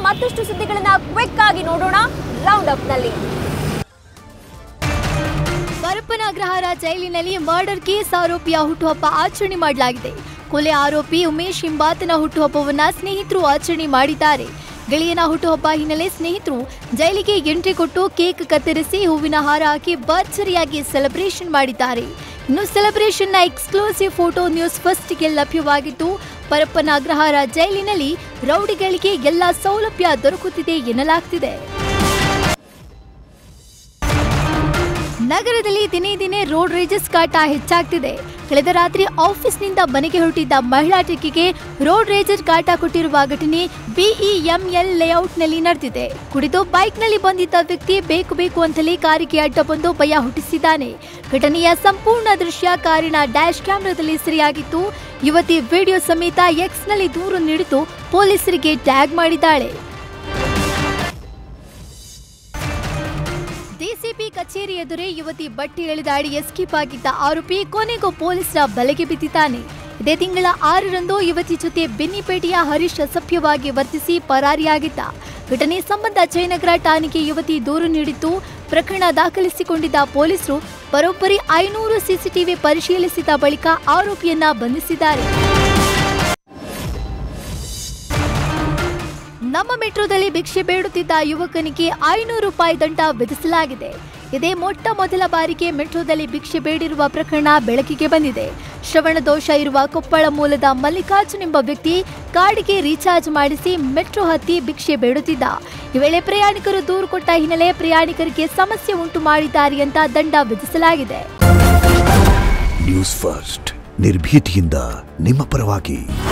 ಮತ್ತಷ್ಟು ಸುದ್ದಿಗಳನ್ನ ಕ್ವಿಕ್ ಆಗಿ ನೋಡೋಣ ರೌಂಡ್ ಅಪ್ ನಲ್ಲಿ ಪರಪ್ಪನಗ್ರಹಾರ ಜೈಲಿನಲ್ಲಿ ಮರ್ಡರ್ ಕೇಸ್ ಆರೋಪಿಯ ಹುಟ್ಟುಹಬ್ಬ ಆಚರಣೆ ಮಾಡಲಾಗಿದೆ ಕೊಲೆ ಆರೋಪಿ ಉಮೇಶ್ ಎಂಬಾತನ ಹುಟ್ಟುಹಬ್ಬವನ್ನ ಸ್ನೇಹಿತರು ಆಚರಣೆ ಮಾಡಿದ್ದಾರೆ ಗೆಳೆಯನ ಹುಟ್ಟುಹಬ್ಬ ಹಿನ್ನೆಲೆ ಸ್ನೇಹಿತರು ಜೈಲಿಗೆ ಎಂಟ್ರಿ ಕೊಟ್ಟು ಕೇಕ್ ಕತ್ತರಿಸಿ ಹೂವಿನ ಹಾರ ಹಾಕಿ ಭರ್ಜರಿಯಾಗಿ ಸೆಲೆಬ್ರೇಷನ್ ಮಾಡಿದ್ದಾರೆ ಇನ್ನು ಸೆಲೆಬ್ರೇಷನ್ನ ಎಕ್ಸ್ಕ್ಲೂಸಿವ್ ಫೋಟೋ ನ್ಯೂಸ್ ಫಸ್ಟ್ಗೆ ಲಭ್ಯವಾಗಿದ್ದು ಪರಪ್ಪನ ಅಗ್ರಹಾರ ಜೈಲಿನಲ್ಲಿ ರೌಡಿಗಳಿಗೆ ಎಲ್ಲ ಸೌಲಭ್ಯ ದೊರಕುತ್ತಿದೆ ಎನ್ನಲಾಗ್ತಿದೆ ನಗರದಲ್ಲಿ ದಿನೇ ದಿನೇ ರೋಡ್ ರೇಜಸ್ ಕಾಟ ಹೆಚ್ಚಾಗ್ತಿದೆ ಕಳೆದ ರಾತ್ರಿ ಆಫೀಸ್ನಿಂದ ಮನೆಗೆ ಹೊರಟಿದ್ದ ಮಹಿಳಾ ಟಿಕ್ಕಿಗೆ ರೋಡ್ ರೇಜರ್ ಕಾಟ ಕೊಟ್ಟಿರುವ ಘಟನೆ ಬಿಇಎಂಎಲ್ ಲೇಔಟ್ನಲ್ಲಿ ನಡೆದಿದೆ ಕುಡಿದು ಬೈಕ್ನಲ್ಲಿ ಬಂದಿದ್ದ ವ್ಯಕ್ತಿ ಬೇಕು ಬೇಕು ಅಂತಲೇ ಕಾರಿಗೆ ಅಡ್ಡ ಬಂದು ಭಯ ಹುಟ್ಟಿಸಿದ್ದಾನೆ ಘಟನೆಯ ಸಂಪೂರ್ಣ ದೃಶ್ಯ ಕಾರಿನ ಡ್ಯಾಶ್ ಕ್ಯಾಮೆರಾದಲ್ಲಿ ಸೆರೆಯಾಗಿತ್ತು ಯುವತಿ ವಿಡಿಯೋ ಸಮೇತ ಎಕ್ಸ್ನಲ್ಲಿ ದೂರು ನೀಡಿದ್ದು ಪೊಲೀಸರಿಗೆ ಟ್ಯಾಗ್ ಮಾಡಿದ್ದಾಳೆ ಡಿಸಿಪಿ ಕಚೇರಿ ಎದುರೇ ಯುವತಿ ಬಟ್ಟಿ ಎಳೆದಾಡಿ ಎಸ್ಕೇಪ್ ಆಗಿದ್ದ ಆರೋಪಿ ಕೊನೆಗೂ ಪೊಲೀಸರ ಬಲೆಗೆ ಬಿದ್ದಿದ್ದಾನೆ ಇದೇ ತಿಂಗಳ ಆರರಂದು ಯುವತಿ ಜೊತೆ ಬೆನ್ನಿಪೇಟೆಯ ಹರೀಶ್ ಅಸಭ್ಯವಾಗಿ ವರ್ತಿಸಿ ಪರಾರಿಯಾಗಿದ್ದ ಘಟನೆ ಸಂಬಂಧ ಜಯನಗರ ಠಾಣೆಗೆ ಯುವತಿ ದೂರು ನೀಡಿದ್ದು ಪ್ರಕರಣ ದಾಖಲಿಸಿಕೊಂಡಿದ್ದ ಪೊಲೀಸರು ಬರೋಬ್ಬರಿ ಐನೂರು ಸಿಸಿಟಿವಿ ಪರಿಶೀಲಿಸಿದ ಬಳಿಕ ಆರೋಪಿಯನ್ನ ಬಂಧಿಸಿದ್ದಾರೆ ನಮ್ಮ ಮೆಟ್ರೋದಲ್ಲಿ ಭಿಕ್ಷೆ ಬೇಡುತ್ತಿದ್ದ ಯುವಕನಿಗೆ ಐನೂರು ರೂಪಾಯಿ ದಂಡ ವಿಧಿಸಲಾಗಿದೆ ಇದೇ ಮೊಟ್ಟ ಮೊದಲ ಬಾರಿಗೆ ಮೆಟ್ರೋದಲ್ಲಿ ಭಿಕ್ಷೆ ಬೇಡಿರುವ ಪ್ರಕರಣ ಬೆಳಕಿಗೆ ಬಂದಿದೆ ಶ್ರವಣ ದೋಷ ಇರುವ ಕೊಪ್ಪಳ ಮೂಲದ ಮಲ್ಲಿಕಾರ್ಜುನ್ ಎಂಬ ವ್ಯಕ್ತಿ ಕಾರ್ಡ್ಗೆ ರೀಚಾರ್ಜ್ ಮಾಡಿಸಿ ಮೆಟ್ರೋ ಹತ್ತಿ ಭಿಕ್ಷೆ ಬೇಡುತ್ತಿದ್ದ ಈ ವೇಳೆ ಪ್ರಯಾಣಿಕರು ದೂರು ಕೊಟ್ಟ ಹಿನ್ನೆಲೆ ಪ್ರಯಾಣಿಕರಿಗೆ ಸಮಸ್ಯೆ ಉಂಟು ಮಾಡಿದ್ದಾರೆ ಅಂತ ದಂಡ ವಿಧಿಸಲಾಗಿದೆ ನ್ಯೂಸ್ ಫಸ್ಟ್ ನಿರ್ಭೀತಿಯಿಂದ ನಿಮ್ಮ ಪರವಾಗಿ